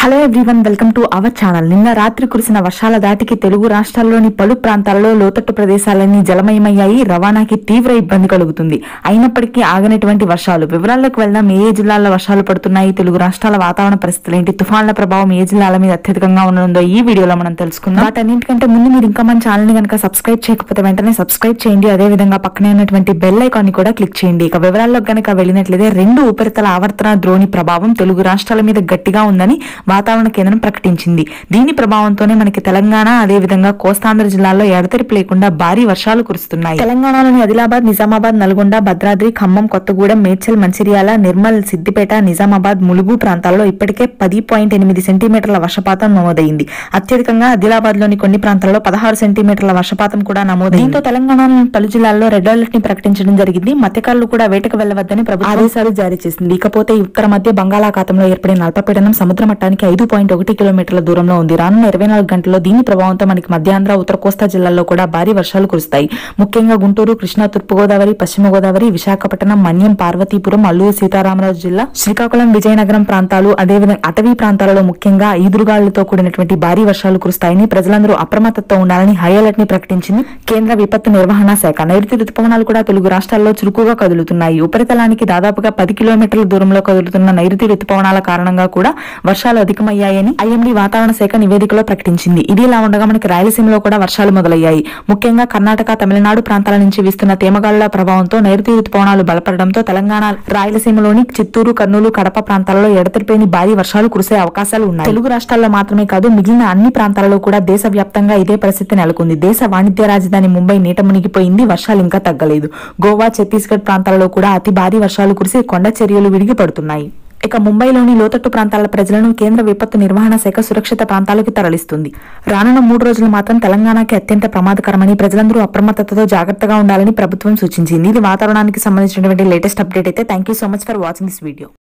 hello everyone welcome to our channel నిన్న రాత్రి కురిసిన వర్షాల దాటికి తెలుగు రాష్ట్రాల్లోని పలు ప్రాంతాలలో లోతట్టు ప్రదేశాలన్నీ జలమయమయ్యాయి రవాణాకి తీవ్ర ఇబ్బంది కలుగుతుంది అయినప్పటికీ ఆగనటువంటి వర్షాలు వివరాల్లోకి వెళ్దాం ఏ ఏ జిల్లాల్లో వర్షాలు పడుతున్నాయి తెలుగు రాష్ట్రాల వాతావరణ పరిస్థితులు ఏంటి తుఫాన్ల ప్రభావం ఏ జిల్లాల మీద అత్యధికంగా ఉండనుందో ఈ వీడియోలో మనం తెలుసుకుందాం వాటన్నింటికంటే ముందు మీరు ఇంకా మన ఛానల్ ని కనుక సబ్స్క్రైబ్ చేయకపోతే వెంటనే సబ్స్క్రైబ్ చేయండి అదే విధంగా పక్కనే ఉన్నటువంటి బెల్ ఐకాన్ ని కూడా క్లిక్ చేయండి ఇక వివరాల్లోకి గనక వెళ్ళినట్లయితే రెండు ఉపరితల ఆవర్తన ద్రోణి ప్రభావం తెలుగు రాష్ట్రాల మీద గట్టిగా ఉందని వాతావరణ కేంద్రం ప్రకటించింది దీని ప్రభావంతోనే మనకి తెలంగాణ అదే విధంగా కోస్తాంధ్ర జిల్లాల్లో ఎడతెరిపి లేకుండా భారీ వర్షాలు కురుస్తున్నాయి తెలంగాణలోని ఆదిలాబాద్ నిజామాబాద్ నల్గొండ భద్రాద్రి ఖమ్మం కొత్తగూడెం మేడ్చల్ మంచిర్యాల నిర్మల్ సిద్దిపేట నిజామాబాద్ ములుగు ప్రాంతాల్లో ఇప్పటికే పది పాయింట్ ఎనిమిది సెంటీమీటర్ల వర్షపాతం నమోదైంది అత్యధికంగా ఆదిలాబాద్ లోని కొన్ని ప్రాంతాల్లో పదహారు సెంటీమీటర్ల వర్షపాతం కూడా నమోదైంది దీంతో తెలంగాణలోని పలు జిల్లాల్లో రెడ్ అలర్ట్ ని ప్రకటించడం జరిగింది మత్స్యకారులు కూడా వేటకు వెళ్లవద్దని ప్రభుత్వం ఆదేశాలు జారీ చేసింది ఇకపోతే ఉత్తర మధ్య బంగాళాఖాతంలో ఏర్పడిన అల్పపీడనం సముద్ర మట్టానికి ఐదు పాయింట్ ఒకటి కిలోమీటర్ల దూరంలో ఉంది రానున్న ఇరవై నాలుగు గంటల్లో దీని ప్రభావంతో మనకి మధ్యాంధ్ర ఉత్తర కోస్తా జిల్లాల్లో కూడా భారీ వర్షాలు కురుస్తాయి ముఖ్యంగా గుంటూరు కృష్ణా తూర్పుగోదావరి పశ్చిమ గోదావరి విశాఖపట్నం మన్యం పార్వతీపురం అల్లూరు సీతారామరాజు జిల్లా శ్రీకాకుళం విజయనగరం ప్రాంతాలు అదేవిధంగా అటవీ ప్రాంతాలలో ముఖ్యంగా ఈదురుగాలులతో కూడినటువంటి భారీ వర్షాలు కురుస్తాయని ప్రజలందరూ అప్రమత్తతో ఉండాలని హై అలర్ట్ ని ప్రకటించింది కేంద్ర విపత్తు నిర్వహణ శాఖ నైరుతి రుతుపవనాలు కూడా తెలుగు రాష్ట్రాల్లో చురుకుగా కదులుతున్నాయి ఉపరితలానికి దాదాపుగా పది కిలోమీటర్ల దూరంలో కదులుతున్న నైరుతి రుతుపవనాల కారణంగా కూడా వర్షాలు అధికమయ్యాయని ఐఎండీ వాతావరణ శాఖ నివేదికలో ప్రకటించింది ఇది ఇలా ఉండగా మనకి రాయలసీమలో కూడా వర్షాలు మొదలయ్యాయి ముఖ్యంగా కర్ణాటక తమిళనాడు ప్రాంతాల నుంచి వీస్తున్న తేమగాలుల ప్రభావంతో నైరుతి రుతుపవనాలు బలపడడంతో తెలంగాణ రాయలసీమలోని చిత్తూరు కర్నూలు కడప ప్రాంతాలలో ఎడతెరిపోయిన భారీ వర్షాలు కురిసే అవకాశాలు ఉన్నాయి తెలుగు రాష్ట్రాల్లో మాత్రమే కాదు మిగిలిన అన్ని ప్రాంతాలలో కూడా దేశవ్యాప్తంగా ఇదే పరిస్థితి నెలకొంది దేశ వాణిజ్య రాజధాని ముంబై నీట మునిగిపోయింది వర్షాలు ఇంకా తగ్గలేదు గోవా ఛత్తీస్గఢ్ ప్రాంతాలలో కూడా అతి భారీ వర్షాలు కురిసి కొండ చర్యలు విడిగి పడుతున్నాయి ఇక ముంబైలోని లోతట్టు ప్రాంతాల ప్రజలను కేంద్ర విపత్తు నిర్వహణ శాఖ సురక్షిత ప్రాంతాలకు తరలిస్తుంది రానున్న మూడు రోజులు మాత్రం తెలంగాణకి అత్యంత ప్రమాదకరమని ప్రజలందరూ అప్రమత్తతతో జాగ్రత్తగా ఉండాలని ప్రభుత్వం సూచించింది ఇది వాతావరణానికి సంబంధించినటువంటి లేటెస్ట్ అప్డేట్ అయితే thank you so much for watching this video